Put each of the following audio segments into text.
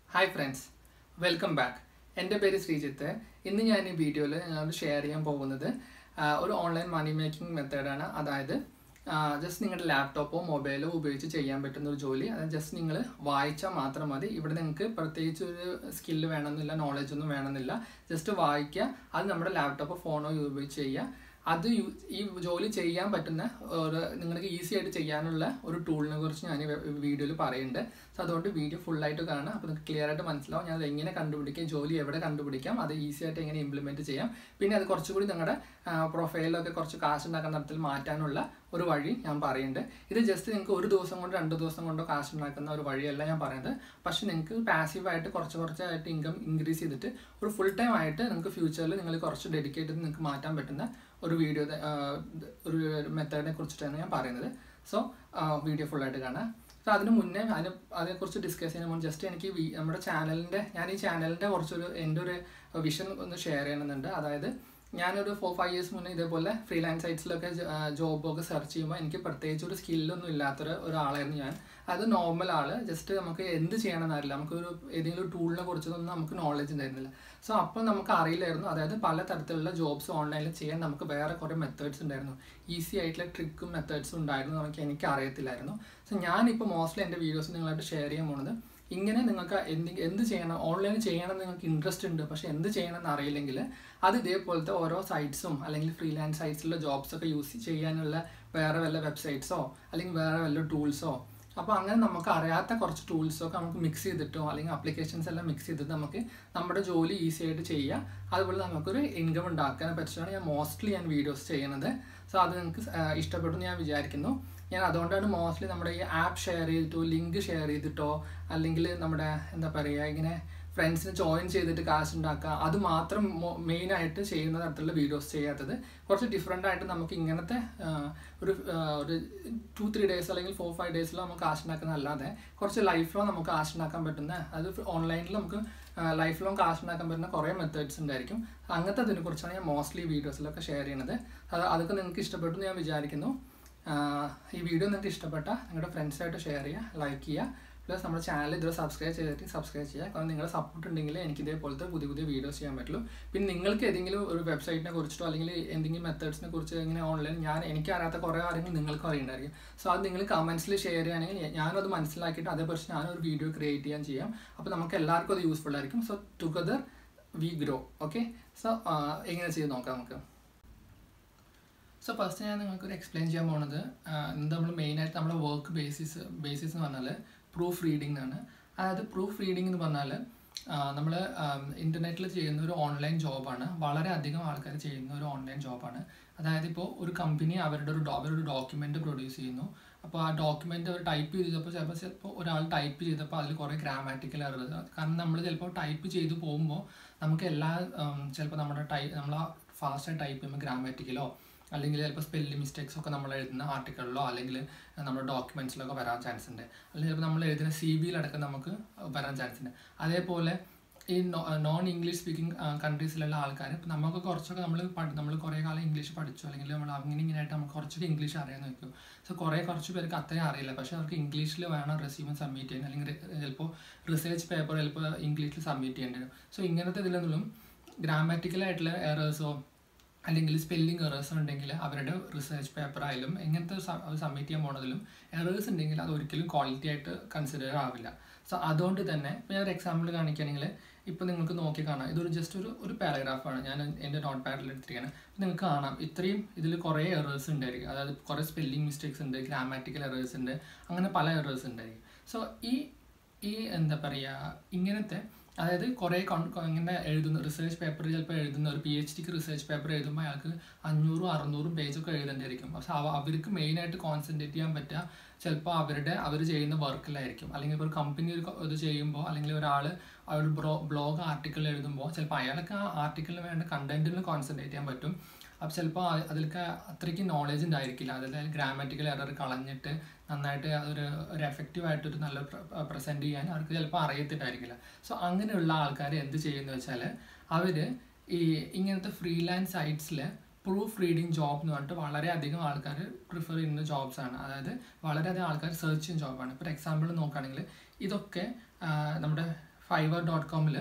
hi friends welcome back എൻ്റെ പേര് ശ്രീജിത്ത് ഇന്ന് ഞാൻ ഈ വീഡിയോയിൽ ഞങ്ങളോട് ഷെയർ ചെയ്യാൻ പോകുന്നത് ആ, ഒരു ഓൺലൈൻ മണി മേക്കിംഗ് മെത്തേഡാണ് അതായത് ജസ്റ്റ് നിങ്ങളുടെ ലാപ്ടോപ്പോ മൊബൈലോ ഉപയോഗിച്ച് ചെയ്യാൻ പറ്റുന്ന ഒരു ജോലി അത് ജസ്റ്റ് നിങ്ങൾ വായിച്ചാൽ മാത്രം മതി ഇവിടെ നിങ്ങൾക്ക് പ്രത്യേകിച്ച് ഒരു സ്കില്ല് വേണമെന്നില്ല നോളജ് ഒന്നും വേണമെന്നില്ല ജസ്റ്റ് വായിക്കുക അത് നമ്മുടെ ലാപ്ടോപ്പോ ഫോണോ ഉപയോഗിച്ച് ചെയ്യുക അത് യു- ഈ ജോലി ചെയ്യാൻ പറ്റുന്ന ഒരു നിങ്ങൾക്ക് ഈസി ആയിട്ട് ചെയ്യാനുള്ള ഒരു ടൂളിനെ കുറിച്ച് ഞാൻ വീഡിയോയിൽ പറയുന്നുണ്ട് സോ അതുകൊണ്ട് വീഡിയോ ഫുള്ളായിട്ട് കാണാം അപ്പോൾ നിങ്ങൾക്ക് ക്ലിയർ ആയിട്ട് മനസ്സിലാവും ഞാൻ അത് എങ്ങനെ കണ്ടുപിടിക്കാം ജോലി എവിടെ കണ്ടുപിടിക്കാം അത് ഈസി ആയിട്ട് എങ്ങനെ ഇംപ്ലിമെൻറ്റ് ചെയ്യാം പിന്നെ അത് കുറച്ചുകൂടി നിങ്ങളുടെ പ്രൊഫൈലിലൊക്കെ കുറച്ച് കാശ് ഉണ്ടാക്കുന്ന തരത്തിൽ മാറ്റാനുള്ള ഒരു വഴി ഞാൻ പറയുന്നുണ്ട് ഇത് ജസ്റ്റ് നിങ്ങൾക്ക് ഒരു ദിവസം കൊണ്ട് രണ്ട് ദിവസം കൊണ്ടോ കാശ് ഉണ്ടാക്കുന്ന ഒരു വഴിയല്ല ഞാൻ പറയുന്നത് പക്ഷെ നിങ്ങൾക്ക് പാസീവായിട്ട് കുറച്ച് കുറച്ചായിട്ട് ഇൻകം ഇൻക്രീസ് ചെയ്തിട്ട് ഒരു ഫുൾ ടൈം ആയിട്ട് നിങ്ങൾക്ക് ഫ്യൂച്ചറിൽ നിങ്ങൾ കുറച്ച് ഡെഡിക്കേറ്റ് ചെയ്ത് നിങ്ങൾക്ക് മാറ്റാൻ പറ്റുന്ന ഒരു വീഡിയോ ഒരു മെത്തേഡിനെ കുറിച്ചിട്ടാണ് ഞാൻ പറയുന്നത് സോ വീഡിയോ ഫുള്ളായിട്ട് കാണാം സോ അതിന് മുന്നേ അതിനെ അതിനെക്കുറിച്ച് ഡിസ്കസ് ചെയ്യുന്ന മുന്നേ ജസ്റ്റ് എനിക്ക് വി- നമ്മുടെ ചാനലിൻ്റെ ഞാൻ ഈ ചാനലിൻ്റെ കുറച്ചൊരു എൻ്റെ ഒരു വിഷൻ ഒന്ന് ഷെയർ ചെയ്യണമെന്നുണ്ട് അതായത് ഞാനൊരു ഫോർ ഫൈവ് ഇയേഴ്സ് മുന്നേ ഇതേപോലെ ഫ്രീലാൻസ് സൈറ്റ്സിലൊക്കെ ജോബൊക്കെ സെർച്ച് ചെയ്യുമ്പോൾ എനിക്ക് പ്രത്യേകിച്ച് ഒരു സ്കില്ലൊന്നും ഇല്ലാത്തൊരു ഒരാളായിരുന്നു ഞാൻ അത് നോർമൽ ആള് ജസ്റ്റ് നമുക്ക് എന്ത് ചെയ്യണമെന്ന് അറിയില്ല നമുക്കൊരു ഏതെങ്കിലും ഒരു ടൂളിനെ കുറിച്ചൊന്നും നമുക്ക് നോളജ് ഉണ്ടായിരുന്നില്ല സോ അപ്പോൾ നമുക്ക് അറിയില്ലായിരുന്നു അതായത് പല തരത്തിലുള്ള ജോബ്സ് ഓൺലൈനിൽ ചെയ്യാൻ നമുക്ക് വേറെ കുറേ മെത്തേഡ്സ് ഉണ്ടായിരുന്നു ഈസി ആയിട്ടുള്ള ട്രിക്കും മെത്തേഡ്സും ഉണ്ടായിരുന്നു നമുക്ക് എനിക്ക് അറിയത്തില്ലായിരുന്നു സോ ഞാനിപ്പോൾ മോസ്റ്റ്ലി എൻ്റെ വീഡിയോസ് നിങ്ങളായിട്ട് ഷെയർ ചെയ്യാൻ പോകുന്നത് ഇങ്ങനെ നിങ്ങൾക്ക് എന്ത് എന്ത് ചെയ്യണം ഓൺലൈൻ ചെയ്യണം എന്ന് നിങ്ങൾക്ക് ഇൻട്രസ്റ്റ് ഉണ്ട് പക്ഷെ എന്ത് ചെയ്യണം എന്ന് അറിയില്ലെങ്കിൽ അത് ഇതേപോലത്തെ ഓരോ സൈറ്റ്സും അല്ലെങ്കിൽ ഫ്രീലാൻസ് സൈറ്റ്സിലുള്ള ജോബ്സ് ഒക്കെ യൂസ് ചെയ്യാനുള്ള വേറെ വല്ല വെബ്സൈറ്റ്സോ അല്ലെങ്കിൽ വേറെ വല്ല ടൂൾസോ അപ്പോൾ അങ്ങനെ നമുക്ക് അറിയാത്ത കുറച്ച് ടൂൾസോ ഒക്കെ നമുക്ക് മിക്സ് ചെയ്തിട്ടോ അല്ലെങ്കിൽ ആപ്ലിക്കേഷൻസ് എല്ലാം മിക്സ് ചെയ്തിട്ട് നമുക്ക് നമ്മുടെ ജോലി ഈസി ആയിട്ട് ചെയ്യാം അതുപോലെ നമുക്കൊരു ഇൻകം ഉണ്ടാക്കാൻ പറ്റിയാണ് ഞാൻ മോസ്റ്റ്ലി ഞാൻ വീഡിയോസ് ചെയ്യുന്നത് സോ അത് നിങ്ങൾക്ക് ഇഷ്ടപ്പെട്ടു എന്ന് ഞാൻ വിചാരിക്കുന്നു ഞാൻ അതുകൊണ്ടാണ് മോസ്റ്റ്ലി നമ്മുടെ ഈ ആപ്പ് ഷെയർ ചെയ്തിട്ടോ ലിങ്ക് ഷെയർ ചെയ്തിട്ടോ അല്ലെങ്കിൽ നമ്മുടെ എന്താ പറയുക ഇങ്ങനെ ഫ്രണ്ട്സിന് ജോയിൻ ചെയ്തിട്ട് കാശ് ഉണ്ടാക്കുക അത് മാത്രം മെയിൻ ആയിട്ട് ചെയ്യുന്ന തരത്തിലുള്ള വീഡിയോസ് ചെയ്യാത്തത് കുറച്ച് ഡിഫറെൻ്റ് ആയിട്ട് നമുക്ക് ഇങ്ങനത്തെ ആ, ഒരു ആ, ഒരു ടു ത്രീ ഡേയ്സ് അല്ലെങ്കിൽ ഫോർ ഫൈവ് ഡേയ്സിലോ നമുക്ക് കാശ് ഉണ്ടാക്കുന്ന അല്ലാതെ കുറച്ച് ലൈഫ് ലോങ് നമുക്ക് കാശ് ഉണ്ടാക്കാൻ പറ്റുന്ന അത് ഓൺലൈനിൽ നമുക്ക് ലൈഫ് ലോങ് കാശ് ഉണ്ടാക്കാൻ പറ്റുന്ന കുറേ മെത്തേഡ്സ് ഉണ്ടായിരിക്കും അങ്ങനത്തെ അതിനെ കുറിച്ചാണ് ഞാൻ മോസ്റ്റ്ലി വീഡിയോസിലൊക്കെ ഷെയർ ചെയ്യുന്നത് അത് അതൊക്കെ നിങ്ങൾക്ക് ഇഷ്ടപ്പെട്ടു എന്ന് ഞാൻ വിചാരിക്കുന്നു ആഹ് ഈ വീഡിയോ നിങ്ങൾക്ക് ഇഷ്ടപ്പെട്ട നിങ്ങളുടെ ഫ്രണ്ട്സായിട്ട് ഷെയർ ചെയ്യുക ലൈക്ക് ചെയ്യുക പ്ലസ് നമ്മുടെ ചാനൽ ഇതുവരെ സബ്സ്ക്രൈബ് ചെയ്തിട്ട് സബ്സ്ക്രൈബ് ചെയ്യുക കാരണം നിങ്ങളുടെ സപ്പോർട്ട് ഉണ്ടെങ്കിൽ എനിക്ക് ഇതേപോലത്തെ പുതിയ പുതിയ വീഡിയോസ് ചെയ്യാൻ പറ്റുള്ളൂ പിന്നെ നിങ്ങൾക്ക് ഏതെങ്കിലും ഒരു വെബ്സൈറ്റിനെ കുറിച്ചിട്ടോ അല്ലെങ്കിൽ എന്തെങ്കിലും മെത്തേഡ്സിനെ കുറിച്ച് ഇങ്ങനെ ഓൺലൈൻ ഞാൻ എനിക്ക് അറിയാത്ത കുറേ കാര്യങ്ങൾ നിങ്ങൾക്ക് അറിയണ്ടായിരിക്കും സോ അത് നിങ്ങൾ കമൻസിൽ ഷെയർ ചെയ്യുകയാണെങ്കിൽ ഞാനും അത് മനസ്സിലാക്കിയിട്ട് അതേക്കുറിച്ച് ഞാനൊരു വീഡിയോ ക്രിയേറ്റ് ചെയ്യാൻ ചെയ്യാം അപ്പോൾ നമുക്ക് എല്ലാവർക്കും അത് യൂസ്ഫുൾ ആയിരിക്കും so together we grow okay so എങ്ങനെ ചെയ്ത് നോക്കാം നമുക്ക് സോ ഫസ്റ്റ് ഞാൻ നിങ്ങൾക്ക് ഒരു എക്സ്പ്ലെയിൻ ചെയ്യാൻ പോണത് എന്താ നമ്മൾ മെയിനായിട്ട് നമ്മുടെ വർക്ക് ബേസിസ് ബേസിസ് എന്ന് പറഞ്ഞാൽ പ്രൂഫ് റീഡിംഗ് എന്നാണ് അതായത് പ്രൂഫ് റീഡിംഗ് എന്ന് പറഞ്ഞാൽ നമ്മൾ ഇൻ്റർനെറ്റിൽ ചെയ്യുന്ന ഒരു ഓൺലൈൻ ജോബാണ് വളരെ അധികം ആൾക്കാർ ചെയ്യുന്ന ഒരു ഓൺലൈൻ ജോബാണ് അതായത് ഇപ്പോൾ ഒരു കമ്പനി അവരുടെ ഒരു ഡോ- അവരൊരു ഡോക്യുമെൻ്റ് പ്രൊഡ്യൂസ് ചെയ്യുന്നു അപ്പോൾ ആ ഡോക്യുമെൻ്റ് അവർ ടൈപ്പ് ചെയ്തപ്പോൾ ചിലപ്പോൾ ചിലപ്പോൾ ഒരാൾ ടൈപ്പ് ചെയ്തപ്പോൾ അതിൽ കുറേ ഗ്രാമാറ്റിക്കൽ എറർ കാരണം നമ്മൾ ചിലപ്പോൾ ടൈപ്പ് ചെയ്ത് പോകുമ്പോൾ നമുക്ക് എല്ലാ ചിലപ്പോൾ നമ്മുടെ ടൈ നമ്മൾ ഫാസ്റ്റായി ടൈപ്പ് ചെയ്യുമ്പോൾ ഗ്രാമാറ്റിക്കലോ അല്ലെങ്കിൽ ചിലപ്പോൾ സ്പെല്ലിംഗ് മിസ്റ്റേക്സ് ഒക്കെ നമ്മൾ എഴുതുന്ന ആർട്ടിക്കിളിലോ അല്ലെങ്കിൽ നമ്മുടെ ഡോക്യുമെൻറ്റ്സിലൊക്കെ വരാൻ ചാൻസ് ഉണ്ട് അല്ലെങ്കിൽ ചിലപ്പോൾ നമ്മൾ എഴുതുന്ന സി വിയിലടക്കം നമുക്ക് വരാൻ ചാൻസ് ഉണ്ട് അതേപോലെ ഈ നോൺ ഇംഗ്ലീഷ് സ്പീക്കിംഗ് കൺട്രീസിലുള്ള ആൾക്കാർ ഇപ്പം നമുക്ക് കുറച്ചൊക്കെ നമ്മൾ നമ്മൾ കുറേ കാലം ഇംഗ്ലീഷ് പഠിച്ചു അല്ലെങ്കിൽ നമ്മൾ അങ്ങനെ ഇങ്ങനെ ആയിട്ട് നമുക്ക് കുറച്ചൊക്കെ ഇംഗ്ലീഷ് അറിയാൻ നോക്കും സോ കുറേ കുറച്ച് പേർക്ക് അത്രയും അറിയില്ല പക്ഷേ അവർക്ക് ഇംഗ്ലീഷിൽ വേണം റെസ്യൂമ് സബ്മിറ്റ് ചെയ്യാൻ അല്ലെങ്കിൽ ചിലപ്പോൾ റിസർച്ച് പേപ്പർ ചിലപ്പോൾ ഇംഗ്ലീഷിൽ സബ്മിറ്റ് ചെയ്യേണ്ടി വരും സോ ഇങ്ങനത്തെ ഇതിലൊന്നും ഗ്രാമാറ്റിക്കലായിട്ടുള്ള എറേഴ്സോ അല്ലെങ്കിൽ സ്പെല്ലിംഗ് എറേഴ്സ് ഉണ്ടെങ്കിൽ അവരുടെ റിസർച്ച് പേപ്പർ ആയാലും എങ്ങനത്തെ സബ്മിറ്റ് ചെയ്യാൻ പോണതിലും എറേഴ്സ് ഉണ്ടെങ്കിൽ അത് ഒരിക്കലും ക്വാളിറ്റി ആയിട്ട് കൺസിഡർ ആവില്ല സോ അതുകൊണ്ട് തന്നെ ഇപ്പോൾ ഞാൻ ഒരു എക്സാമ്പിൾ കാണിക്കുകയാണെങ്കിൽ ഇപ്പോൾ നിങ്ങൾക്ക് നോക്കി കാണാം ഇതൊരു ജസ്റ്റ് ഒരു ഒരു പാരഗ്രാഫാണ് ഞാൻ എൻ്റെ നോട്ട് പാഡിൽ എടുത്തിരിക്കുകയാണ് നിങ്ങൾക്ക് കാണാം ഇത്രയും ഇതിൽ കുറേ എറേഴ്സ് ഉണ്ടായിരിക്കും അതായത് കുറേ സ്പെല്ലിംഗ് മിസ്റ്റേക്സ് ഉണ്ട് ഗ്രാമാറ്റിക്കൽ എറേഴ്സ് ഉണ്ട് അങ്ങനെ പല എറേഴ്സ് ഉണ്ടായിരിക്കും സോ ഈ ഈ എന്താ പറയുക ഇങ്ങനത്തെ അതായത് കുറേ കോൺ ഇങ്ങനെ എഴുതുന്ന റിസർച്ച് പേപ്പർ ചിലപ്പോൾ എഴുതുന്ന ഒരു പി എച്ച് ഡിക്ക് റിസർച്ച് പേപ്പർ എഴുതുമ്പോൾ അയാൾക്ക് അഞ്ഞൂറും അറുന്നൂറും പേജൊക്കെ എഴുതേണ്ടിയിരിക്കും പക്ഷെ അവ അവർക്ക് മെയിനായിട്ട് കോൺസെൻട്രേറ്റ് ചെയ്യാൻ പറ്റുക ചിലപ്പോൾ അവരുടെ അവർ ചെയ്യുന്ന വർക്കിലായിരിക്കും അല്ലെങ്കിൽ ഇപ്പോൾ ഒരു കമ്പനി ഒരു ഇത് ചെയ്യുമ്പോൾ അല്ലെങ്കിൽ ഒരാൾ ഒരു ബ്രോ ബ്ലോഗ് ആർട്ടിക്കിൾ എഴുതുമ്പോൾ ചിലപ്പോൾ അയാൾക്ക് ആ ആർട്ടിക്കിളിന് വേണ്ട കണ്ടന്റിൽ കോൺസെൻട്രേറ്റ് ചെയ്യാൻ പറ്റും അപ്പോൾ ചിലപ്പോൾ അതിലേക്ക് അത്രയ്ക്ക് നോളജ് ഉണ്ടായിരിക്കില്ല അതായത് ഗ്രാമാറ്റിക്കൽ എറർ കളഞ്ഞിട്ട് നന്നായിട്ട് അതൊരു ഒരു എഫക്റ്റീവ് ആയിട്ടൊരു നല്ല പ്രസൻറ്റ് ചെയ്യാൻ അവർക്ക് ചിലപ്പോൾ അറിയത്തിട്ടായിരിക്കില്ല സോ അങ്ങനെയുള്ള ആൾക്കാർ എന്ത് ചെയ്യുന്നു വെച്ചാൽ അവർ ഈ ഇങ്ങനത്തെ ഫ്രീലാൻസ് സൈറ്റ്സിൽ പ്രൂഫ് റീഡിങ് ജോബ് എന്ന് പറഞ്ഞിട്ട് വളരെയധികം ആൾക്കാർ പ്രിഫർ ചെയ്യുന്ന ജോബ്സ് ആണ് അതായത് വളരെയധികം ആൾക്കാർ സെർച്ച് ചെയ്യുന്ന ജോബാണ് ഇപ്പോൾ എക്സാമ്പിൾ നോക്കുകയാണെങ്കിൽ ഇതൊക്കെ ആ, നമ്മുടെ ഫൈവർ ഡോട്ട് കോമിൽ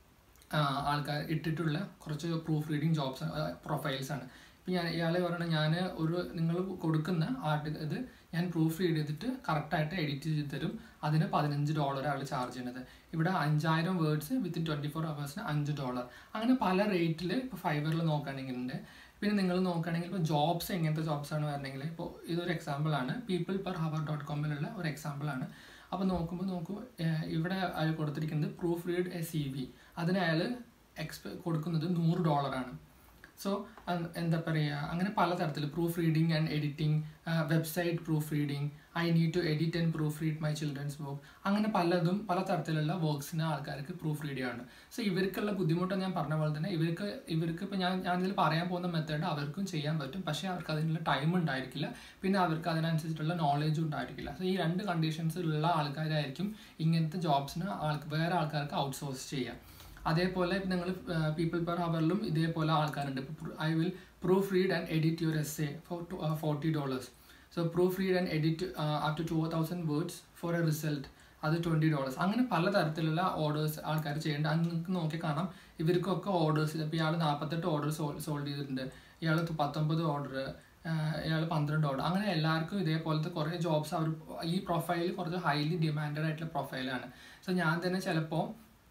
ആൾക്കാർ ഇട്ടിട്ടുള്ള കുറച്ച് പ്രൂഫ് റീഡിങ് ജോബ്സ് പ്രൊഫൈൽസ് ആണ് ഇപ്പം ഞാൻ ഇയാൾ പറയണ ഞാൻ ഒരു നിങ്ങൾ കൊടുക്കുന്ന ആർട്ട് ഇത് ഞാൻ പ്രൂഫ് റീഡ് ചെയ്തിട്ട് കറക്റ്റായിട്ട് എഡിറ്റ് ചെയ്ത് തരും അതിന് പതിനഞ്ച് ഡോളർ ആൾ ചാർജ് ചെയ്യുന്നത് ഇവിടെ അഞ്ചായിരം വേർഡ്സ് വിത്തിൻ ട്വൻറ്റി ഫോർ അവേഴ്സിന് അഞ്ച് ഡോളർ അങ്ങനെ പല റേറ്റിൽ ഇപ്പോൾ ഫൈബറിൽ നോക്കുകയാണെങ്കിൽ ഉണ്ട് പിന്നെ നിങ്ങൾ നോക്കുകയാണെങ്കിൽ ഇപ്പോൾ ജോബ്സ് എങ്ങനത്തെ ജോബ്സ് ആണ് വരണമെങ്കിൽ ഇപ്പോൾ ഇതൊരു എക്സാമ്പിൾ ആണ് പീപ്പിൾ പെർ ഹവർ ഡോട്ട് കോമിലുള്ള ഒരു എക്സാമ്പിൾ ആണ് അപ്പോൾ നോക്കുമ്പോൾ നോക്കൂ ഏഹ് ഇവിടെ അയാൾ കൊടുത്തിരിക്കുന്നത് proofread a C V അതിന് അയാൾ എക്സ്പെ കൊടുക്കുന്നത് നൂറ് ഡോളറാണ് സോ എന്താ പറയുക അങ്ങനെ പലതരത്തിൽ proofreading and editing website proofreading I need to edit and proofread my children's book അങ്ങനെ പലതും പല തരത്തിലുള്ള വർക്ക്സിന് ആൾക്കാർക്ക് പ്രൂഫ് റീഡ് ചെയ്യാറുണ്ട് സോ ഇവർക്കുള്ള ബുദ്ധിമുട്ട് ഞാൻ പറഞ്ഞ പോലെ തന്നെ ഇവർക്ക് ഇവർക്ക് ഇപ്പോൾ ഞാൻ ഞാനിതിൽ പറയാൻ പോകുന്ന മെത്തേഡ് അവർക്കും ചെയ്യാൻ പറ്റും പക്ഷേ അവർക്ക് അതിനുള്ള ടൈം ഉണ്ടായിരിക്കില്ല പിന്നെ അവർക്ക് അതിനനുസരിച്ചിട്ടുള്ള നോളേജും ഉണ്ടായിരിക്കില്ല സോ ഈ രണ്ട് കണ്ടീഷൻസിലുള്ള ആൾക്കാരായിരിക്കും ഇങ്ങനത്തെ ജോബ്സിന് ആൾക്ക് വേറെ ആൾക്കാർക്ക് ഔട്ട്സോഴ്സ് ചെയ്യുക അതേപോലെ നിങ്ങൾ പീപ്പിൾ പെർ ഹവറിലും ഇതേപോലെ ആൾക്കാരുണ്ട് I will proofread and edit your essay for forty dollars so proofread and edit up to two thousand words for a result അത് ട്വൻറ്റി ഡോളേഴ്സ് അങ്ങനെ പലതരത്തിലുള്ള ഓർഡേഴ്സ് ആൾക്കാർ ചെയ്യേണ്ട അത് നിങ്ങൾക്ക് നോക്കി കാണാം ഇവർക്കൊക്കെ ഓർഡേഴ്സ് ഇപ്പോൾ ഇയാൾ നാൽപ്പത്തെട്ട് ഓർഡർ സോൾവ് ചെയ്തിട്ടുണ്ട് ഇയാൾ പത്തൊമ്പത് ഓർഡർ ഇയാൾ പന്ത്രണ്ട് ഓർഡർ അങ്ങനെ എല്ലാവർക്കും ഇതേപോലത്തെ കുറേ ജോബ്സ് അവർ ഈ പ്രൊഫൈൽ കുറച്ച് ഹൈലി ഡിമാൻഡഡ് ആയിട്ടുള്ള പ്രൊഫൈലാണ് സോ ഞാൻ തന്നെ ചിലപ്പോൾ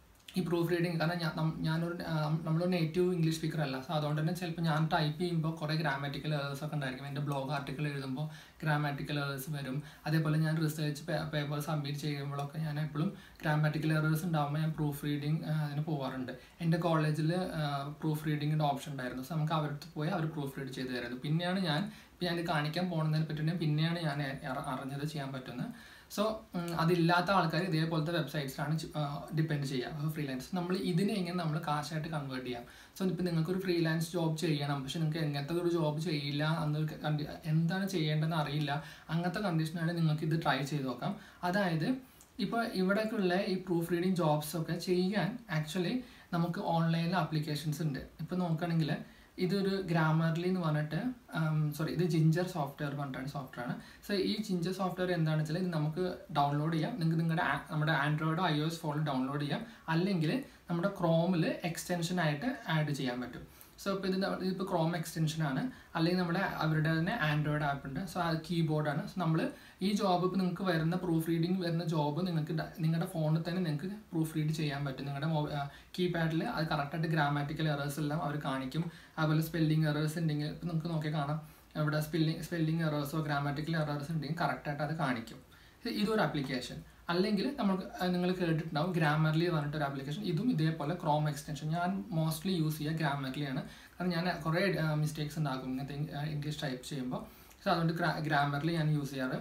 ഈ പ്രൂഫ് റീഡിങ് കാരണം ഞാൻ നം- ഞാനൊരു ആ, നമ്മളൊരു നേറ്റീവ് ഇംഗ്ലീഷ് സ്പീക്കർ അല്ല സോ അതുകൊണ്ട് തന്നെ ചിലപ്പോൾ ഞാൻ ടൈപ്പ് ചെയ്യുമ്പോൾ കുറേ ഗ്രാമാറ്റിക്കൽ എറേഴ്സ് ഒക്കെ ഉണ്ടായിരിക്കും എൻ്റെ ബ്ലോഗ് ആർട്ടിക്കിൾ എഴുതുമ്പോൾ ഗ്രാമാറ്റിക്കൽ എറേഴ്സ് വരും അതേപോലെ ഞാൻ റിസർച്ച് പേപ്പർ സബ്മിറ്റ് ചെയ്യുമ്പോഴൊക്കെ ഞാൻ എപ്പോഴും ഗ്രാമാറ്റിക്കൽ എറേഴ്സ് ഉണ്ടാകുമ്പോൾ ഞാൻ പ്രൂഫ് റീഡിങ് അതിന് പോകാറുണ്ട് എൻ്റെ കോളേജിൽ പ്രൂഫ് റീഡിങ്ങിൻ്റെ ഓപ്ഷൻ ഉണ്ടായിരുന്നു സോ നമുക്ക് അവരുടെ പോയി അവർ പ്രൂഫ് റീഡ് ചെയ്ത് തരുന്നത് പിന്നെയാണ് ഞാൻ ഇപ്പം ഞാൻ ഇത് കാണിക്കാൻ പോകുന്നതിനെ പറ്റി പിന്നെയാണ് ഞാൻ അ- അറിഞ്ഞത് ചെയ്യാൻ പറ്റുന്നത് സോ അതില്ലാത്ത ആൾക്കാർ ഇതേപോലത്തെ വെബ്സൈറ്റ്സിലാണ് ഡിപ്പെൻഡ് ചെയ്യുക ഫ്രീലാൻസ് നമ്മൾ ഇതിനെ എങ്ങനെ നമ്മൾ കാശായിട്ട് കൺവേർട്ട് ചെയ്യാം സോ ഇപ്പം നിങ്ങൾക്കൊരു ഫ്രീലാൻസ് ജോബ് ചെയ്യണം പക്ഷെ നിങ്ങൾക്ക് എങ്ങനത്തെ ഒരു ജോബ് ചെയ്യില്ല എന്നൊരു കണ്ടി എന്താണ് ചെയ്യേണ്ടതെന്ന് അറിയില്ല അങ്ങനത്തെ കണ്ടീഷനാണ് നിങ്ങൾക്ക് ഇത് ട്രൈ ചെയ്ത് നോക്കാം അതായത് ഇപ്പോൾ ഇവിടേക്കുള്ള ഈ പ്രൂഫ് റീഡിങ് ജോബ്സ് ഒക്കെ ചെയ്യാൻ ആക്ച്വലി നമുക്ക് ഓൺലൈനിൽ ആപ്ലിക്കേഷൻസ് ഉണ്ട് ഇപ്പോൾ നോക്കുകയാണെങ്കിൽ ഇതൊരു ഗ്രാമർലി എന്ന് പറഞ്ഞിട്ട് സോറി ഇത് ജിഞ്ചർ സോഫ്റ്റ്വെയർ പറഞ്ഞിട്ടാണ് സോഫ്റ്റ്വെയർ ആണ് സോ ഈ ജിഞ്ചർ സോഫ്റ്റ്വെയർ എന്താണെന്ന് വെച്ചാൽ ഇത് നമുക്ക് ഡൗൺലോഡ് ചെയ്യാം നിങ്ങൾക്ക് നിങ്ങളുടെ ആ- നമ്മുടെ ആൻഡ്രോയിഡോ ഐ ഒ എസ് ഫോണിൽ ഡൗൺലോഡ് ചെയ്യാം അല്ലെങ്കിൽ നമ്മുടെ ക്രോമിൽ എക്സ്റ്റൻഷൻ ആയിട്ട് ആഡ് ചെയ്യാൻ പറ്റും സോ ഇപ്പോൾ ഇത് ന- ഇതിപ്പോൾ ക്രോം എക്സ്റ്റൻഷൻ ആണ് അല്ലെങ്കിൽ നമ്മുടെ അവരുടെ തന്നെ ആൻഡ്രോയിഡ് ആപ്പ് ഉണ്ട് സോ അത് കീബോർഡാണ് സോ നമ്മൾ ഈ ജോബ് ഇപ്പോൾ നിങ്ങൾക്ക് വരുന്ന പ്രൂഫ് റീഡിങ് വരുന്ന ജോബ് നിങ്ങൾക്ക് ഡ- നിങ്ങളുടെ ഫോണിൽ തന്നെ നിങ്ങൾക്ക് പ്രൂഫ് റീഡ് ചെയ്യാൻ പറ്റും നിങ്ങളുടെ കീപാഡിൽ അത് കറക്റ്റായിട്ട് ഗ്രാമാറ്റിക്കൽ എറേഴ്സ് എല്ലാം അവർ കാണിക്കും അതുപോലെ സ്പെല്ലിംഗ് എറേഴ്സ് ഉണ്ടെങ്കിൽ ഇപ്പം നിങ്ങൾക്ക് നോക്കി കാണാം ഇവിടെ സ്പെല്ലിംഗ് സ്പെല്ലിംഗ് എറേഴ്സോ ഗ്രാമാറ്റിക്കൽ എറേഴ്സ് ഉണ്ടെങ്കിൽ കറക്റ്റായിട്ട് അത് കാണിക്കും ഇത് ഇതൊരു ആപ്ലിക്കേഷൻ അല്ലെങ്കിൽ നമുക്ക് നിങ്ങൾ കേട്ടിട്ടുണ്ടാവും ഗ്രാമർലി പറഞ്ഞിട്ട് ഒരു ആപ്ലിക്കേഷൻ ഇതും ഇതേപോലെ ക്രോം എക്സ്റ്റൻഷൻ ഞാൻ മോസ്റ്റ്ലി യൂസ് ചെയ്യുക ഗ്രാമർലിയാണ് കാരണം ഞാൻ കുറേ മിസ്റ്റേക്സ് ഉണ്ടാക്കും ഇങ്ങനത്തെ ഇംഗ്ലീഷ് ടൈപ്പ് ചെയ്യുമ്പോൾ സോ അതുകൊണ്ട് ഗ്രാമർലി ഞാൻ യൂസ് ചെയ്യാറ്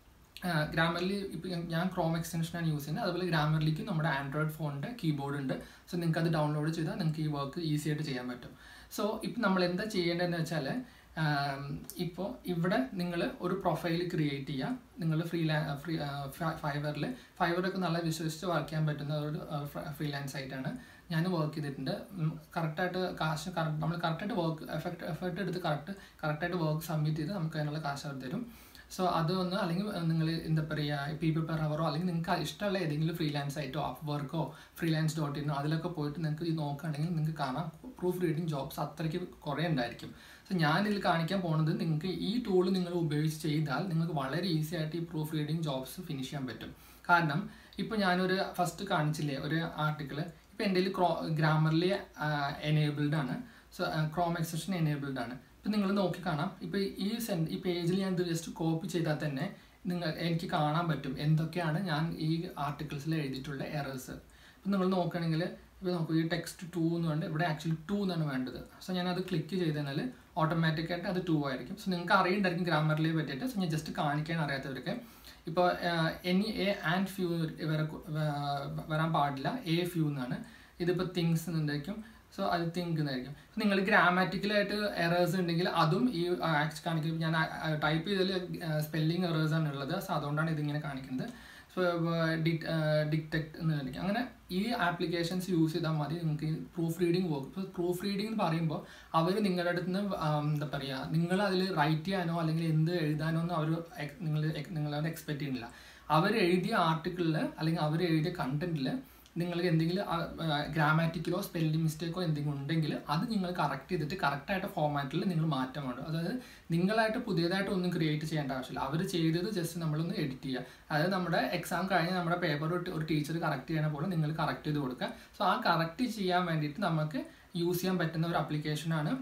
ഗ്രാമർലി ഇപ്പം ഞാൻ ക്രോം എക്സ്റ്റൻഷനാണ് യൂസ് ചെയ്യുന്നത് അതുപോലെ ഗ്രാമർലിക്ക് നമ്മുടെ ആൻഡ്രോയിഡ് ഫോണിൻ്റെ കീബോർഡ് ഉണ്ട് സോ നിങ്ങൾക്ക് അത് ഡൗൺലോഡ് ചെയ്താൽ നിങ്ങൾക്ക് ഈ വർക്ക് ഈസി ആയിട്ട് ചെയ്യാൻ പറ്റും സോ ഇപ്പം നമ്മൾ എന്താ ചെയ്യേണ്ടതെന്ന് വെച്ചാൽ ഇപ്പോൾ ഇവിടെ നിങ്ങൾ ഒരു പ്രൊഫൈൽ ക്രിയേറ്റ് ചെയ്യുക നിങ്ങൾ ഫ്രീലാ ഫ്രീ ഫൈവറിൽ ഫൈവറൊക്കെ നല്ല വിശ്വസിച്ച് വർക്ക് ചെയ്യാൻ പറ്റുന്ന ഒരു ഫ്രീലാൻസ് ആയിട്ടാണ് ഞാൻ വർക്ക് ചെയ്തിട്ടുണ്ട് കറക്റ്റായിട്ട് കാശ് നമ്മൾ കറക്റ്റായിട്ട് വർക്ക് എഫക്ട് എഫർട്ട് എടുത്ത് കറക്റ്റ് കറക്റ്റായിട്ട് വർക്ക് സബ്മിറ്റ് ചെയ്ത് നമുക്ക് അതിനുള്ള കാശ് അവർ തരും സോ അതൊന്ന് അല്ലെങ്കിൽ നിങ്ങൾ എന്താ പറയുക പീപ്പിൾ പെർ അവറോ അല്ലെങ്കിൽ നിങ്ങൾക്ക് ഇഷ്ടമുള്ള ഏതെങ്കിലും ഫ്രീലാൻസ് ആയിട്ടോ അപ്പ് വർക്കോ ഫ്രീലാൻസ് ഡോട്ട് ഇന്നോ അതിലൊക്കെ പോയിട്ട് നിങ്ങൾക്ക് ഇത് നോക്കുകയാണെങ്കിൽ നിങ്ങൾക്ക് കാണാം പ്രൂഫ് റീഡിങ് ജോബ്സ് അത്രയ്ക്ക് കുറേ ഉണ്ടായിരിക്കും സോ ഞാൻ ഇതിൽ കാണിക്കാൻ പോകുന്നത് നിങ്ങൾക്ക് ഈ ടൂൾ നിങ്ങൾ ഉപയോഗിച്ച് ചെയ്താൽ നിങ്ങൾക്ക് വളരെ ഈസി ആയിട്ട് ഈ പ്രൂഫ് റീഡിങ് ജോബ്സ് ഫിനിഷ് ചെയ്യാൻ പറ്റും കാരണം ഇപ്പോൾ ഞാനൊരു ഫസ്റ്റ് കാണിച്ചില്ലേ ഒരു ആർട്ടിക്കിൾ ഇപ്പോൾ എൻ്റെ കയ്യിൽ ക്രോ ഗ്രാമർലി എനേബിൾഡ് ആണ് സോ ക്രോം എക്സഷൻ എനേബിൾഡ് ആണ് ഇപ്പം നിങ്ങൾ നോക്കി കാണാം ഇപ്പോൾ ഈ സെൻ ഈ പേജിൽ ഞാൻ ഇത് ജസ്റ്റ് കോപ്പി ചെയ്താൽ തന്നെ നിങ്ങൾ എനിക്ക് കാണാൻ പറ്റും എന്തൊക്കെയാണ് ഞാൻ ഈ ആർട്ടിക്കിൾസിൽ എഴുതിയിട്ടുള്ള എറേഴ്സ് ഇപ്പം നിങ്ങൾ നോക്കുകയാണെങ്കിൽ ഇപ്പോൾ നോക്കൂ ഈ ടെക്സ്റ്റ് ടു എന്ന് പറഞ്ഞാൽ ഇവിടെ ആക്ച്വലി ടു എന്നാണ് വേണ്ടത് സോ ഞാൻ അത് ക്ലിക്ക് ചെയ്ത് കഴിഞ്ഞാൽ ഓട്ടോമാറ്റിക്കായിട്ട് അത് ടു ആയിരിക്കും സോ നിങ്ങൾക്ക് അറിയണ്ടായിരിക്കും ഗ്രാമറിലെ പറ്റിയിട്ട് സോ ഞാൻ ജസ്റ്റ് കാണിക്കാൻ അറിയാത്തവർക്ക് ഇപ്പോൾ എനി എ ആൻഡ് ഫ്യൂ വരെ വരാൻ പാടില്ല എ ഫ്യൂ എന്നാണ് ഇതിപ്പോൾ തിങ്സ് എന്നുണ്ടായിരിക്കും സോ അത് തിങ്ക് എന്നായിരിക്കും നിങ്ങൾ ഗ്രാമാറ്റിക്കലായിട്ട് എറേഴ്സ് ഉണ്ടെങ്കിൽ അതും ഈ ആക്സ് കാണിക്കും ഞാൻ ടൈപ്പ് ചെയ്തതിൽ സ്പെല്ലിംഗ് എറേഴ്സ് ആണ് ഉള്ളത് സോ അതുകൊണ്ടാണ് ഇതിങ്ങനെ കാണിക്കുന്നത് സോ ഡിറ്റക്ട് എന്ന് കാണിക്കും അങ്ങനെ ഈ ആപ്ലിക്കേഷൻസ് യൂസ് ചെയ്താൽ മതി നിങ്ങൾക്ക് പ്രൂഫ് റീഡിങ് വർക്ക് ഇപ്പോൾ പ്രൂഫ് റീഡിംഗ് എന്ന് പറയുമ്പോൾ അവർ നിങ്ങളുടെ അടുത്ത് നിന്ന് എന്താ പറയുക നിങ്ങൾ അതിൽ റൈറ്റ് ചെയ്യാനോ അല്ലെങ്കിൽ എന്ത് എഴുതാനോ ഒന്നും അവർ നിങ്ങൾ നിങ്ങളത് എക്സ്പെക്ട് ചെയ്യുന്നില്ല അവർ എഴുതിയ ആർട്ടിക്കിളിൽ അല്ലെങ്കിൽ അവർ എഴുതിയ കണ്ടന്റിൽ നിങ്ങൾക്ക് എന്തെങ്കിലും ഗ്രാമാറ്റിക്കലോ സ്പെല്ലിംഗ് മിസ്റ്റേക്കോ എന്തെങ്കിലും ഉണ്ടെങ്കിൽ അത് നിങ്ങൾ കറക്റ്റ് ചെയ്തിട്ട് കറക്റ്റായിട്ട് ഫോമാറ്റിൽ നിങ്ങൾ മാറ്റം വേണം അതായത് നിങ്ങളായിട്ട് പുതിയതായിട്ട് ഒന്നും ക്രിയേറ്റ് ചെയ്യേണ്ട ആവശ്യമില്ല അവർ ചെയ്തത് ജസ്റ്റ് നമ്മളൊന്ന് എഡിറ്റ് ചെയ്യുക അതായത് നമ്മുടെ എക്സാം കഴിഞ്ഞ് നമ്മുടെ പേപ്പർ ഒരു ടീച്ചർ കറക്റ്റ് ചെയ്യണ പോലെ നിങ്ങൾ കറക്റ്റ് ചെയ്ത് കൊടുക്കുക സോ ആ കറക്റ്റ് ചെയ്യാൻ വേണ്ടിയിട്ട് നമുക്ക് യൂസ് ചെയ്യാൻ പറ്റുന്ന ഒരു ആപ്ലിക്കേഷനാണ്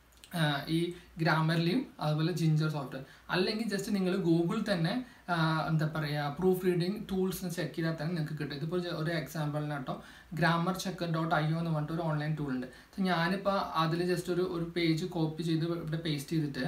ഈ ഗ്രാമർലിയും അതുപോലെ ജിഞ്ചർ സോഫ്റ്റ്വെയർ അല്ലെങ്കിൽ ജസ്റ്റ് നിങ്ങൾ ഗൂഗിൾ തന്നെ എന്താ പറയുക പ്രൂഫ് റീഡിങ് ടൂൾസ് ചെക്ക് ചെയ്താൽ തന്നെ നിങ്ങൾക്ക് കിട്ടും ഇതിപ്പോൾ ഒരു എക്സാമ്പിളിന് കേട്ടോ grammar checker dot I O എന്ന് പറഞ്ഞിട്ട് ഒരു ഓൺലൈൻ ടൂൾ ഉണ്ട് സോ ഞാനിപ്പോൾ അതിൽ ജസ്റ്റ് ഒരു ഒരു പേജ് കോപ്പി ചെയ്ത് ഇവിടെ പേസ്റ്റ് ചെയ്തിട്ട്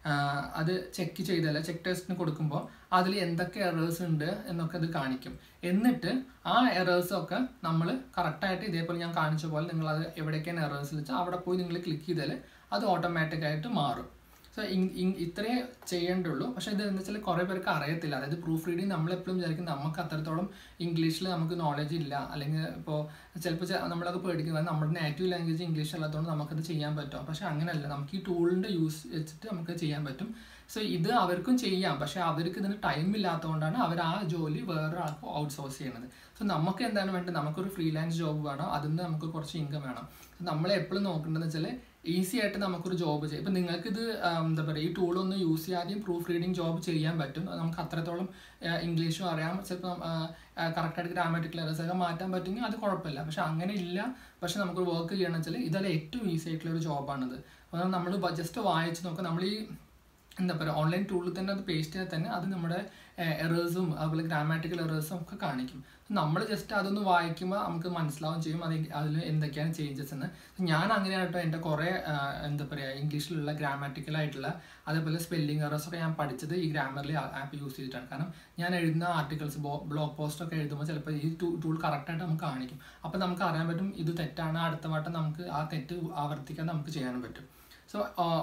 അത് ചെക്ക് ചെയ്താൽ ചെക്ക് ടെസ്റ്റിന് കൊടുക്കുമ്പോൾ അതിൽ എന്തൊക്കെ എറേഴ്സ് ഉണ്ട് എന്നൊക്കെ അത് കാണിക്കും എന്നിട്ട് ആ എറേഴ്സൊക്കെ നമ്മൾ കറക്റ്റായിട്ട് ഇതേപോലെ ഞാൻ കാണിച്ച പോലെ നിങ്ങൾ അത് എവിടേക്കാണ് എറേഴ്സ് വെച്ചാൽ അവിടെ പോയി നിങ്ങൾ ക്ലിക്ക് ചെയ്താൽ അത് ഓട്ടോമാറ്റിക്കായിട്ട് മാറും സോ ഇത്രേ ചെയ്യേണ്ടുള്ളൂ പക്ഷേ ഇത് എന്താ വെച്ചാൽ കുറേ പേർക്ക് അറിയത്തില്ല അതായത് പ്രൂഫ് റീഡിങ് നമ്മളെപ്പോഴും വിചാരിക്കും നമുക്ക് അത്രത്തോളം ഇംഗ്ലീഷിൽ നമുക്ക് നോളജ് ഇല്ല അല്ലെങ്കിൽ ഇപ്പോൾ ചിലപ്പോൾ നമ്മളൊക്കെ പേടിക്കുന്നത് നമ്മുടെ നേറ്റീവ് ലാംഗ്വേജ് ഇംഗ്ലീഷ് അല്ലാത്തതുകൊണ്ട് നമുക്കത് ചെയ്യാൻ പറ്റും പക്ഷേ അങ്ങനെയല്ല നമുക്ക് ഈ ടൂളിൻ്റെ യൂസ് വെച്ചിട്ട് നമുക്ക് ചെയ്യാൻ പറ്റും സോ ഇത് അവർക്കും ചെയ്യാം പക്ഷേ അവർക്ക് ഇതിന് ടൈം ഇല്ലാത്തതുകൊണ്ടാണ് അവർ ആ ജോലി വേറെ ആൾക്ക് ഔട്ട്സോഴ്സ് ചെയ്യുന്നത് സോ നമുക്ക് എന്താണ് വേണ്ടത് നമുക്കൊരു ഫ്രീലാൻസ് ജോബ് വേണം അതിൽ നിന്ന് നമുക്ക് കുറച്ച് ഇൻകം വേണം നമ്മൾ എപ്പോഴും നോക്കേണ്ടതെന്ന് വെച്ചാൽ ഈസി ആയിട്ട് നമുക്കൊരു ജോബ് ചെയ്യാം ഇപ്പം നിങ്ങൾക്കിത് എന്താ പറയുക ഈ ടൂളൊന്നും യൂസ് ചെയ്യാതെയും പ്രൂഫ് റീഡിങ് ജോബ് ചെയ്യാൻ പറ്റും നമുക്ക് അത്രത്തോളം ഇംഗ്ലീഷും അറിയാം ചിലപ്പോൾ കറക്റ്റായിട്ട് ഗ്രാമാറ്റിക്കൽ എറേഴ്സ് ഒക്കെ മാറ്റാൻ പറ്റുമെങ്കിൽ അത് കുഴപ്പമില്ല പക്ഷെ അങ്ങനെ ഇല്ല പക്ഷെ നമുക്കൊരു വർക്ക് ചെയ്യണമെന്ന് വെച്ചാൽ ഇതല്ല ഏറ്റവും ഈസി ആയിട്ടുള്ള ഒരു ജോബാണിത് അപ്പോൾ നമ്മൾ ജസ്റ്റ് വായിച്ച് നോക്കുക നമ്മൾ ഈ എന്താ പറയുക ഓൺലൈൻ ടൂളിൽ തന്നെ അത് പേസ്റ്റ് ചെയ്താൽ തന്നെ അത് നമ്മുടെ എറേഴ്സും അതുപോലെ ഗ്രാമാറ്റിക്കൽ എറേഴ്സും ഒക്കെ കാണിക്കും നമ്മൾ ജസ്റ്റ് അതൊന്ന് വായിക്കുമ്പോൾ നമുക്ക് മനസ്സിലാവും ചെയ്യും അത് അതിൽ എന്തൊക്കെയാണ് ചേഞ്ചസ് എന്ന് ഞാൻ അങ്ങനെയായിട്ടോ എൻ്റെ കുറേ എന്താ പറയുക ഇംഗ്ലീഷിലുള്ള ഗ്രാമാറ്റിക്കൽ ആയിട്ടുള്ള അതേപോലെ സ്പെല്ലിംഗ് എറേഴ്സ് ഒക്കെ ഞാൻ പഠിച്ചത് ഈ ഗ്രാമർലി ആപ്പ് യൂസ് ചെയ്തിട്ടാണ് കാരണം ഞാൻ എഴുതുന്ന ആർട്ടിക്കിൾസ് ബ്ലോഗ് പോസ്റ്റ് ഒക്കെ എഴുതുമ്പോൾ ചിലപ്പോൾ ഈ ടൂൾ കറക്റ്റായിട്ട് നമുക്ക് കാണിക്കും അപ്പോൾ നമുക്ക് അറിയാൻ പറ്റും ഇത് തെറ്റാണ് അടുത്ത വട്ടം നമുക്ക് ആ തെറ്റ് ആവർത്തിക്കാൻ നമുക്ക് ചെയ്യാനും പറ്റും സോ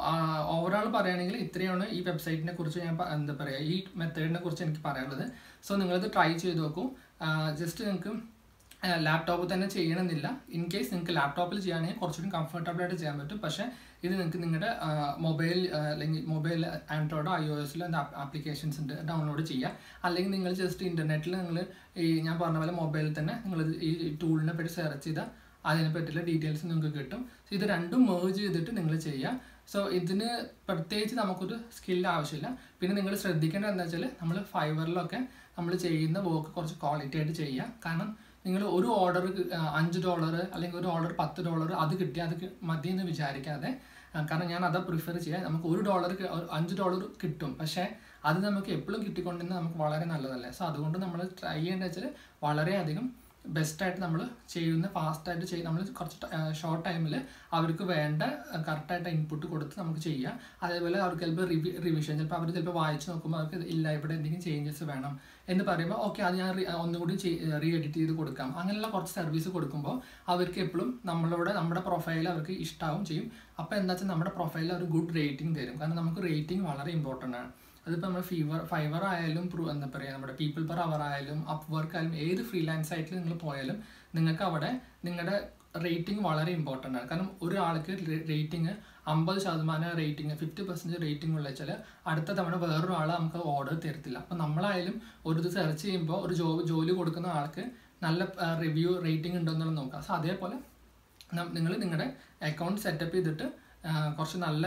ഓവറോൾ പറയുകയാണെങ്കിൽ ഇത്രയാണ് ഈ വെബ്സൈറ്റിനെ കുറിച്ച് ഞാൻ എന്താ പറയുക ഈ മെത്തേഡിനെ കുറിച്ച് എനിക്ക് പറയാനുള്ളത് സോ നിങ്ങളിത് ട്രൈ ചെയ്ത് നോക്കൂ ജസ്റ്റ് നിങ്ങൾക്ക് ലാപ്ടോപ്പിൽ തന്നെ ചെയ്യണമെന്നില്ല ഇൻ കേസ് നിങ്ങൾക്ക് ലാപ്ടോപ്പിൽ ചെയ്യുകയാണെങ്കിൽ കുറച്ചുകൂടി കംഫർട്ടബിൾ ആയിട്ട് ചെയ്യാൻ പറ്റും പക്ഷേ ഇത് നിങ്ങൾക്ക് നിങ്ങളുടെ മൊബൈൽ അല്ലെങ്കിൽ മൊബൈൽ ആൻഡ്രോയിഡോ ഐ ഒ എസിലോ എന്താ ആപ്ലിക്കേഷൻസ് ഉണ്ട് ഡൗൺലോഡ് ചെയ്യുക അല്ലെങ്കിൽ നിങ്ങൾ ജസ്റ്റ് ഇൻ്റർനെറ്റിൽ നിങ്ങൾ ഈ ഞാൻ പറഞ്ഞ പോലെ മൊബൈലിൽ തന്നെ നിങ്ങൾ ഈ ടൂളിനെ പറ്റി സെർച്ച് ചെയ്താൽ അതിനെ പറ്റിയുള്ള ഡീറ്റെയിൽസ് നിങ്ങൾക്ക് കിട്ടും സോ ഇത് രണ്ടും മേർജ് ചെയ്തിട്ട് നിങ്ങൾ ചെയ്യുക സോ ഇതിന് പ്രത്യേകിച്ച് നമുക്കൊരു സ്കിൽ ആവശ്യമില്ല പിന്നെ നിങ്ങൾ ശ്രദ്ധിക്കേണ്ടത് എന്താ വെച്ചാൽ നമ്മൾ ഫൈവറിലൊക്കെ നമ്മൾ ചെയ്യുന്ന വർക്ക് കുറച്ച് ക്വാളിറ്റി ആയിട്ട് ചെയ്യുക കാരണം നിങ്ങൾ ഒരു ഓർഡർ അഞ്ച് ഡോളർ അല്ലെങ്കിൽ ഒരു ഓർഡർ പത്ത് ഡോളർ അത് കിട്ടിയാൽ അത് മതി എന്ന് വിചാരിക്കാതെ കാരണം ഞാൻ അതാ പ്രിഫർ ചെയ്യാം നമുക്ക് ഒരു ഡോളർ അഞ്ച് ഡോളർ കിട്ടും പക്ഷേ അത് നമുക്ക് എപ്പോഴും കിട്ടിക്കൊണ്ടിരുന്നത് നമുക്ക് വളരെ നല്ലതല്ലേ സോ അതുകൊണ്ട് നമ്മൾ ട്രൈ ചെയ്യേണ്ടത് വെച്ചാൽ വളരെയധികം ബെസ്റ്റായിട്ട് നമ്മൾ ചെയ്യുന്ന ഫാസ്റ്റായിട്ട് ചെയ്യും നമ്മൾ കുറച്ച് ഷോർട്ട് ടൈമിൽ അവർക്ക് വേണ്ട കറക്റ്റായിട്ട് ഇൻപുട്ട് കൊടുത്ത് നമുക്ക് ചെയ്യാം അതേപോലെ അവർക്ക് ചിലപ്പോൾ റിവി റിവിഷൻ ചിലപ്പോൾ അവർ ചിലപ്പോൾ വായിച്ച് നോക്കുമ്പോൾ അവർക്ക് ഇല്ല ഇവിടെ എന്തെങ്കിലും ചേഞ്ചസ് വേണം എന്ന് പറയുമ്പോൾ ഓക്കെ അത് ഞാൻ ഒന്നുകൂടി റീ എഡിറ്റ് ചെയ്ത് കൊടുക്കാം അങ്ങനെയുള്ള കുറച്ച് സർവീസ് കൊടുക്കുമ്പോൾ അവർക്ക് എപ്പോഴും നമ്മളോട് നമ്മുടെ പ്രൊഫൈൽ അവർക്ക് ഇഷ്ടമാവും ചെയ്യും അപ്പോൾ എന്താ വെച്ചാൽ നമ്മുടെ പ്രൊഫൈലിൽ അവർ ഗുഡ് റേറ്റിംഗ് തരും കാരണം നമുക്ക് റേറ്റിംഗ് വളരെ ഇമ്പോർട്ടൻ്റ് ആണ് അതിപ്പോൾ നമ്മൾ ഫീവർ ഫൈവർ ആയാലും എന്താ പറയുക നമ്മുടെ പീപ്പിൾ പെർ അവർ ആയാലും അപ്പ് വർക്ക് ആയാലും ഏത് ഫ്രീലാൻസ് സൈറ്റിൽ നിങ്ങൾ പോയാലും നിങ്ങൾക്ക് അവിടെ നിങ്ങളുടെ റേറ്റിംഗ് വളരെ ഇമ്പോർട്ടൻ്റ് ആണ് കാരണം ഒരാൾക്ക് റേറ്റിംഗ് അമ്പത് ശതമാനം റേറ്റിംഗ് ഫിഫ്റ്റി പെർസെൻറ്റ് റേറ്റിംഗ് ഉള്ള വെച്ചാൽ അടുത്ത തവണ വേറൊരാൾ നമുക്ക് ഓർഡർ തരത്തില്ല അപ്പം നമ്മളായാലും ഒരു ഇത് സെർച്ച് ചെയ്യുമ്പോൾ ഒരു ജോബ് ജോലി കൊടുക്കുന്ന ആൾക്ക് നല്ല റിവ്യൂ റേറ്റിംഗ് ഉണ്ടോ എന്നുള്ളത് നോക്കാം സോ അതേപോലെ നിങ്ങൾ നിങ്ങളുടെ അക്കൗണ്ട് സെറ്റപ്പ് ചെയ്തിട്ട് കുറച്ച് നല്ല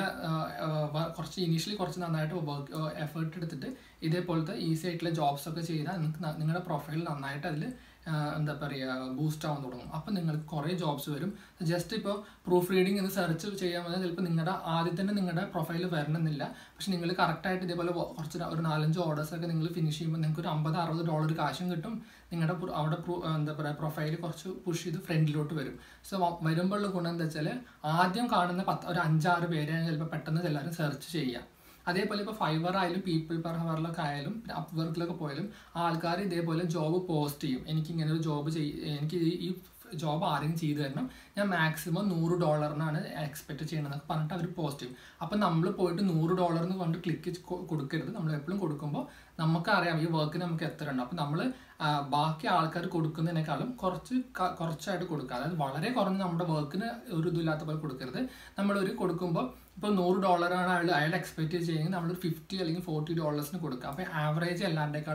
കുറച്ച് ഇനീഷ്യലി കുറച്ച് നന്നായിട്ട് വർക്ക് എഫേർട്ട് എടുത്തിട്ട് ഇതേപോലത്തെ ഈസി ആയിട്ടുള്ള ജോബ്സ് ഒക്കെ ചെയ്താൽ നിങ്ങൾക്ക് നിങ്ങളുടെ പ്രൊഫൈൽ നന്നായിട്ട് അതിൽ എന്താ പറയുക ബൂസ്റ്റ് ആവാൻ തുടങ്ങും അപ്പം നിങ്ങൾക്ക് കുറേ ജോബ്സ് വരും ജസ്റ്റ് ഇപ്പോൾ പ്രൂഫ് റീഡിംഗ് എന്ന് സെർച്ച് ചെയ്യാൻ പറഞ്ഞാൽ ചിലപ്പോൾ നിങ്ങളുടെ ആദ്യം തന്നെ നിങ്ങളുടെ പ്രൊഫൈൽ വരണമെന്നില്ല പക്ഷെ നിങ്ങൾ കറക്റ്റായിട്ട് ഇതേപോലെ കുറച്ച് ഒരു നാലഞ്ച് ഓർഡേഴ്സ് ഒക്കെ നിങ്ങൾ ഫിനിഷ് ചെയ്യുമ്പോൾ നിങ്ങൾക്ക് ഒരു അമ്പത് അറുപത് ഡോളർ കാശും കിട്ടും നിങ്ങളുടെ അവിടെ എന്താ പറയുക പ്രൊഫൈൽ കുറച്ച് പുഷ് ചെയ്ത് ഫ്രണ്ടിലോട്ട് വരും സോ വരുമ്പോഴുള്ള ഗുണം എന്താ വെച്ചാൽ ആദ്യം കാണുന്ന പത്ത് ഒരു അഞ്ചാറ് പേരെ ചിലപ്പോൾ പെട്ടെന്ന് എല്ലാവരും സെർച്ച് ചെയ്യാം അതേപോലെ ഇപ്പോൾ ഫൈവർ ആയാലും പീപ്പിൾ പെർ ഹവറിലൊക്കെ ആയാലും അപ്പ് വർക്കിലൊക്കെ പോയാലും ആൾക്കാർ ഇതേപോലെ ജോബ് പോസ്റ്റ് ചെയ്യും എനിക്ക് ഇങ്ങനെ ഒരു ജോബ് ചെയ് എനിക്ക് ഈ ജോബ് ആരെങ്കിലും ചെയ്തു തരണം ഞാൻ മാക്സിമം നൂറ് ഡോളറിനാണ് എക്സ്പെക്ട് ചെയ്യണമെന്നൊക്കെ പറഞ്ഞിട്ട് അവർ പോസ്റ്റ് ചെയ്യും അപ്പം നമ്മൾ പോയിട്ട് നൂറ് ഡോളറിന് കൊണ്ട് ക്ലിക്ക് കൊടുക്കരുത് നമ്മൾ എപ്പോഴും കൊടുക്കുമ്പോൾ നമുക്കറിയാം ഈ വർക്കിന് നമുക്ക് എത്ര ഉണ്ട് അപ്പം നമ്മൾ ബാക്കി ആൾക്കാർ കൊടുക്കുന്നതിനേക്കാളും കുറച്ച് കുറച്ചായിട്ട് കൊടുക്കുക അതായത് വളരെ കുറഞ്ഞ് നമ്മുടെ വർക്കിന് ഒരു ഇതില്ലാത്ത പോലെ കൊടുക്കരുത് നമ്മളൊരു കൊടുക്കുമ്പോൾ ഇപ്പോൾ നൂറ് ഡോളറാണ് അയാൾ അയാൾ എക്സ്പെക്ട് ചെയ്യുന്നത് നമ്മളൊരു ഫിഫ്റ്റി അല്ലെങ്കിൽ ഫോർട്ടി ഡോളേഴ്സിന് കൊടുക്കുക അപ്പോൾ ആവറേജ് എല്ലാവരുടെക്കാളും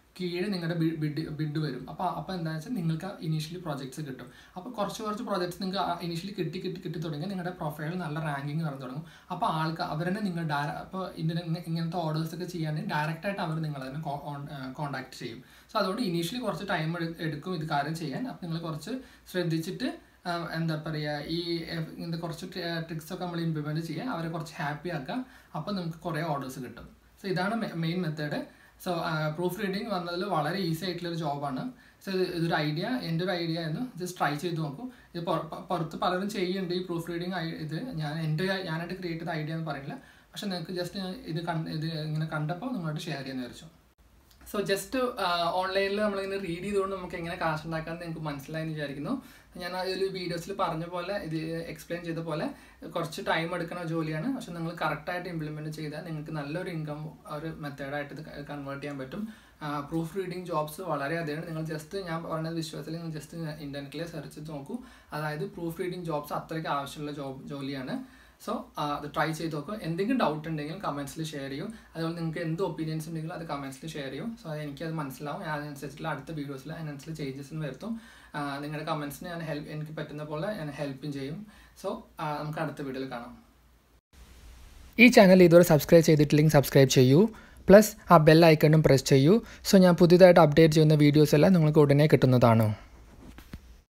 കീഴെ നിങ്ങളുടെ ബിഡ് ബിഡ് വരും അപ്പോൾ അപ്പോൾ എന്താണെന്ന് വെച്ചാൽ നിങ്ങൾക്ക് ഇനീഷ്യലി പ്രോജക്ട്സ് കിട്ടും അപ്പോൾ കുറച്ച് കുറച്ച് പ്രോജക്ട്സ് നിങ്ങൾക്ക് ഇനീഷ്യലി കിട്ടി കിട്ടി കിട്ടി തുടങ്ങി നിങ്ങളുടെ പ്രൊഫൈൽ നല്ല റാങ്കിങ് നടന്നു തുടങ്ങും അപ്പോൾ ആൾക്ക് അവരെന്നെ നിങ്ങൾ ഡയറ അപ്പോൾ ഇതിന് ഇങ്ങ- ഇങ്ങനത്തെ ഓർഡേഴ്സ് ഒക്കെ ചെയ്യാൻ ഡയറക്റ്റായിട്ട് അവർ നിങ്ങളെ തന്നെ കോൺടാക്ട് ചെയ്യും സോ അതുകൊണ്ട് ഇനീഷ്യലി കുറച്ച് ടൈം എടുക്കും ഇത് കാര്യം ചെയ്യാൻ അപ്പോൾ നിങ്ങൾ കുറച്ച് ശ്രദ്ധിച്ചിട്ട് ആ, എന്താ പറയുക ഈ എഫ്- ഇങ്ങനത്തെ കുറച്ച് ട്രിക്സ് ഒക്കെ നമ്മൾ ഇംപ്ലിമെൻറ്റ് ചെയ്യുക അവരെ കുറച്ച് ഹാപ്പി ആക്കുക അപ്പോൾ നമുക്ക് കുറേ ഓർഡേഴ്സ് കിട്ടും സോ ഇതാണ് main method so proofreading വന്നതിൽ വളരെ ഈസി ആയിട്ടുള്ളൊരു ജോബാണ് സോ ഇത് ഇതൊരു ഐഡിയ എൻ്റെ ഒരു ഐഡിയ ആയിരുന്നു ജസ്റ്റ് ട്രൈ ചെയ്ത് നോക്കൂ ഇത് പുറ- പ- പുറത്ത് പലരും ചെയ്യുന്നുണ്ട് ഈ പ്രൂഫ് റീഡിങ് ഇത് ഞാൻ എൻ്റെ ഞാനായിട്ട് ക്രിയേറ്റ് ചെയ്ത ഐഡിയ എന്ന് പറയില്ല പക്ഷെ നിങ്ങൾക്ക് ജസ്റ്റ് ഇത് കണ്ട് ഇത് ഇങ്ങനെ കണ്ടപ്പോൾ നിങ്ങളോട് ഷെയർ ചെയ്യാൻ വിചാരിച്ചു സോ ജസ്റ്റ് ഓൺലൈനിൽ നമ്മളിങ്ങനെ റീഡ് ചെയ്തുകൊണ്ട് നമുക്ക് എങ്ങനെ കാശ് ഉണ്ടാക്കാമെന്ന് നിങ്ങൾക്ക് മനസ്സിലായെന്ന് വിചാരിക്കുന്നു ഞാൻ അതിൽ വീഡിയോസിൽ പറഞ്ഞ പോലെ ഇത് എക്സ്പ്ലെയിൻ ചെയ്ത പോലെ കുറച്ച് ടൈം എടുക്കുന്ന ജോലിയാണ് പക്ഷെ നിങ്ങൾ കറക്റ്റായിട്ട് ഇംപ്ലിമെൻറ്റ് ചെയ്താൽ നിങ്ങൾക്ക് നല്ലൊരു ഇൻകം ഒരു മെത്തേഡായിട്ട് ഇത് കൺവേർട്ട് ചെയ്യാൻ പറ്റും പ്രൂഫ് റീഡിങ് ജോബ്സ് വളരെ അധികമാണ് നിങ്ങൾ ജസ്റ്റ് ഞാൻ പറയുന്നത് വിശ്വാസത്തിൽ നിങ്ങൾ ജസ്റ്റ് ഇൻ്റർനെറ്റിൽ സെർച്ച് ചെയ്ത് നോക്കൂ അതായത് പ്രൂഫ് റീഡിങ് ജോബ്സ് അത്രയ്ക്ക് ആവശ്യമുള്ള ജോബ് ജോലിയാണ് സോ അത് ട്രൈ ചെയ്ത് നോക്കുക എന്തെങ്കിലും ഡൗട്ട് ഉണ്ടെങ്കിൽ കമൻസിൽ ഷെയർ ചെയ്യൂ അതുപോലെ നിങ്ങൾക്ക് എന്ത് ഒപ്പീനിയൻസ് ഉണ്ടെങ്കിലും അത് കമൻസിൽ ഷെയർ ചെയ്യൂ സോ എനിക്കത് മനസ്സിലാവും ഞാൻ അതിനനുസരിച്ചുള്ള അടുത്ത വീഡിയോസിൽ അതിനനുസരിച്ച് ചേഞ്ചസിന് വരുത്തും ആ, നിങ്ങളുടെ കമൻസിന് ഞാൻ ഹെൽപ്പ് എനിക്ക് പറ്റുന്ന പോലെ ഞാൻ ഹെൽപ്പും ചെയ്യും സോ നമുക്ക് അടുത്ത വീഡിയോയിൽ കാണാം ഈ ചാനൽ ഇതുവരെ സബ്സ്ക്രൈബ് ചെയ്തിട്ടില്ലെങ്കിൽ സബ്സ്ക്രൈബ് ചെയ്യൂ പ്ലസ് ആ ബെൽ ഐക്കണും പ്രസ് ചെയ്യൂ സോ ഞാൻ പുതിയതായിട്ട് അപ്ഡേറ്റ് ചെയ്യുന്ന വീഡിയോസ് എല്ലാം നിങ്ങൾക്ക് ഉടനെ കിട്ടുന്നതാണ്